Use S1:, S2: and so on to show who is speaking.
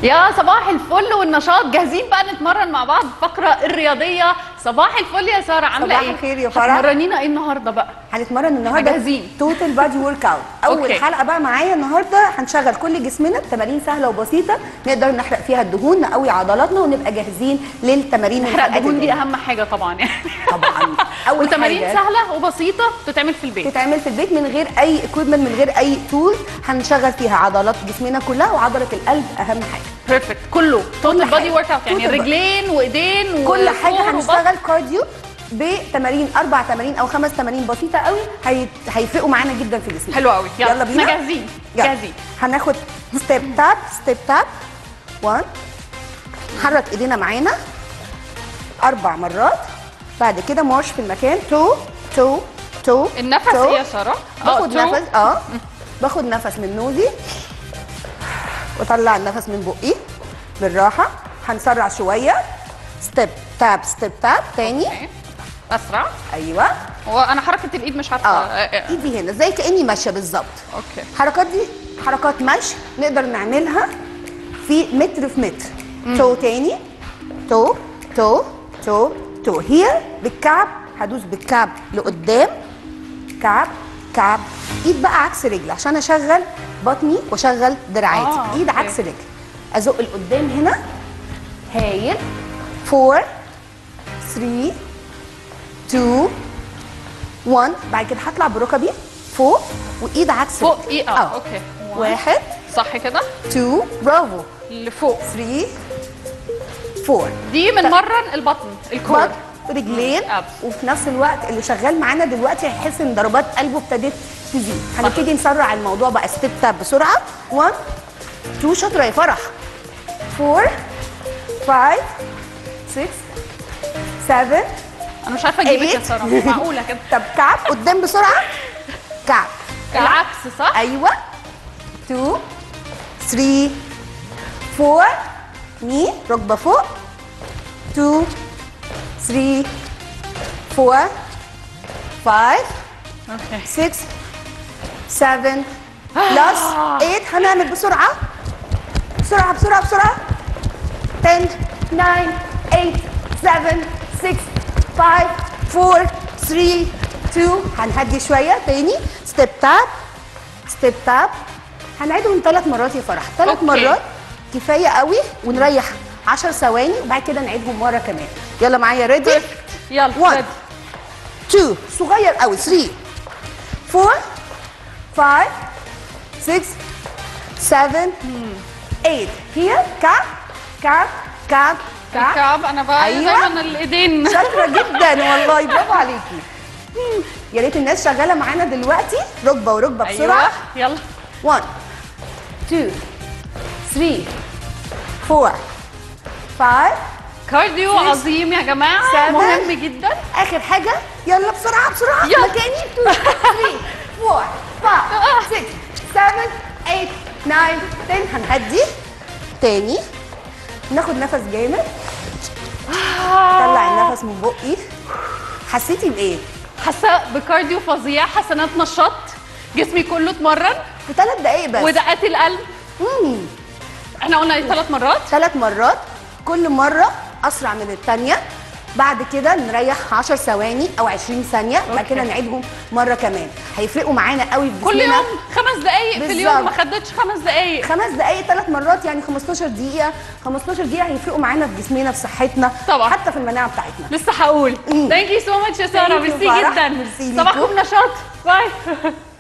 S1: يا صباح الفل والنشاط جاهزين بقى نتمرن مع بعض الفقره الرياضيه صباح الفل يا ساره عامله
S2: صباح
S1: ايه
S2: الخير يا فرح.
S1: هتمرنينا ايه النهارده بقى
S2: هنتمرن النهارده
S1: جاهزين.
S2: توتال بادي ورك اوت اول
S1: أوكي.
S2: حلقه بقى معايا النهارده هنشغل كل جسمنا بتمارين سهله وبسيطه نقدر نحرق فيها الدهون نقوي عضلاتنا ونبقى جاهزين للتمارين
S1: نحرق
S2: والحلقات
S1: الدهون دي
S2: الجاية.
S1: اهم حاجه طبعا يعني
S2: طبعا اول
S1: وتمارين
S2: حاجه
S1: سهله وبسيطه بتتعمل في البيت
S2: تتعمل في البيت من غير اي اكويبمنت من غير اي تول هنشغل فيها عضلات جسمنا كلها وعضله القلب اهم حاجه
S1: بيرفكت كله توتال
S2: حاجة.
S1: بادي ورك اوت يعني
S2: Total body.
S1: رجلين وايدين
S2: كل
S1: وفوق
S2: حاجه
S1: وبطن.
S2: هنشتغل كارديو بتمارين اربع تمارين او خمس تمارين بسيطه قوي هي... هيفرقوا معانا جدا في جسمنا
S1: حلو قوي يلا,
S2: يلا بينا
S1: احنا جاهزين
S2: يلا.
S1: جاهزين
S2: هناخد ستيب تاب ستيب تاب 1 نحرك ايدينا معانا اربع مرات بعد كده مارش في المكان 2 2 2
S1: النفس
S2: two.
S1: ايه يا ساره
S2: باخد
S1: آه، two.
S2: نفس اه باخد نفس من نوزي واطلع النفس من بقي بالراحه هنسرع شويه ستيب تاب ستيب تاب تاني
S1: أوكي. اسرع
S2: ايوه
S1: وانا حركه الايد مش عارفه
S2: اه
S1: آه، آه.
S2: ايدي هنا زي كاني ماشيه بالظبط
S1: اوكي
S2: الحركات دي حركات مشي نقدر نعملها في متر في متر تو تاني تو تو تو تو هي بالكعب هدوس بالكعب لقدام كعب كعب ايد بقى عكس رجل عشان اشغل بطني واشغل دراعاتي
S1: آه،
S2: ايد
S1: أوكي.
S2: عكس رجل ازق لقدام هنا هايل 4 3 2 1 بعد كده هطلع بركبي فوق وايد عكس
S1: فوق
S2: رجل.
S1: ايه اه اوكي
S2: واحد
S1: صح كده
S2: 2 برافو
S1: لفوق
S2: 3 4
S1: دي بنمرن البطن الكور
S2: بط رجلين
S1: أبس.
S2: وفي نفس الوقت اللي شغال معانا دلوقتي هيحس ان ضربات قلبه ابتدت تزيد هنبتدي نسرع الموضوع بقى ستيب تاب بسرعه 1 2 شاطره يا فرح 4 5 6 7
S1: انا مش عارفه اجيبك يا
S2: Eight.
S1: ساره مش معقوله كده
S2: طب كعب قدام بسرعه كعب كعب.
S1: العكس صح
S2: ايوه 2 3 4 ني ركبه فوق 2 3 4 5
S1: اوكي
S2: 6 7 بلس 8 هنعمل بسرعه بسرعه بسرعه بسرعه 10 9 8 7 6 5 4 3 2 هنهدي شويه تاني ستيب تاب ستيب تاب هنعيدهم ثلاث مرات يا فرح ثلاث
S1: أوكي.
S2: مرات كفايه قوي ونريح 10 ثواني وبعد كده نعيدهم مره كمان يلا معايا ريدي
S1: يلا
S2: One.
S1: ready.
S2: 2 صغير قوي 3 4 5 6 7 8 هي كعب كعب كعب كعب
S1: الكعب انا بقى
S2: أيوة.
S1: دايما الايدين
S2: شاطره جدا والله برافو عليكي يا ريت الناس شغاله معانا دلوقتي ركبه وركبه بسرعه
S1: ايوه يلا
S2: 1 2 3 4 5
S1: كارديو
S2: Six.
S1: عظيم يا جماعه
S2: Seven.
S1: مهم جدا
S2: اخر حاجه يلا بسرعه بسرعه
S1: يلا.
S2: مكاني 2 3 4 5 6 7 8 9 10 هنهدي تاني ناخد نفس جامد طلع النفس من بقي حسيتي بايه
S1: حاسه بكارديو فظيع حاسه ان انا اتنشطت جسمي كله اتمرن
S2: في ثلاث دقايق بس
S1: ودقات القلب
S2: مم.
S1: احنا قلنا ثلاث مرات
S2: ثلاث مرات كل مره اسرع من الثانيه بعد كده نريح 10 ثواني او 20 ثانيه بعد
S1: أوكي.
S2: كده نعيدهم مره كمان هيفرقوا معانا قوي في
S1: كل
S2: جسمنا.
S1: يوم خمس دقايق في اليوم ما
S2: بالظبط.
S1: خدتش خمس دقايق
S2: خمس دقايق ثلاث مرات يعني 15 دقيقة 15 دقيقة هيفرقوا معانا في جسمنا في صحتنا
S1: طبعا.
S2: حتى في المناعة بتاعتنا
S1: لسه هقول
S2: مم.
S1: ثانك يو سو ماتش يا
S2: Thank
S1: ساره
S2: you
S1: ميرسي
S2: فرح.
S1: جدا
S2: ميرسي
S1: صباحكم
S2: ليكم.
S1: نشاط باي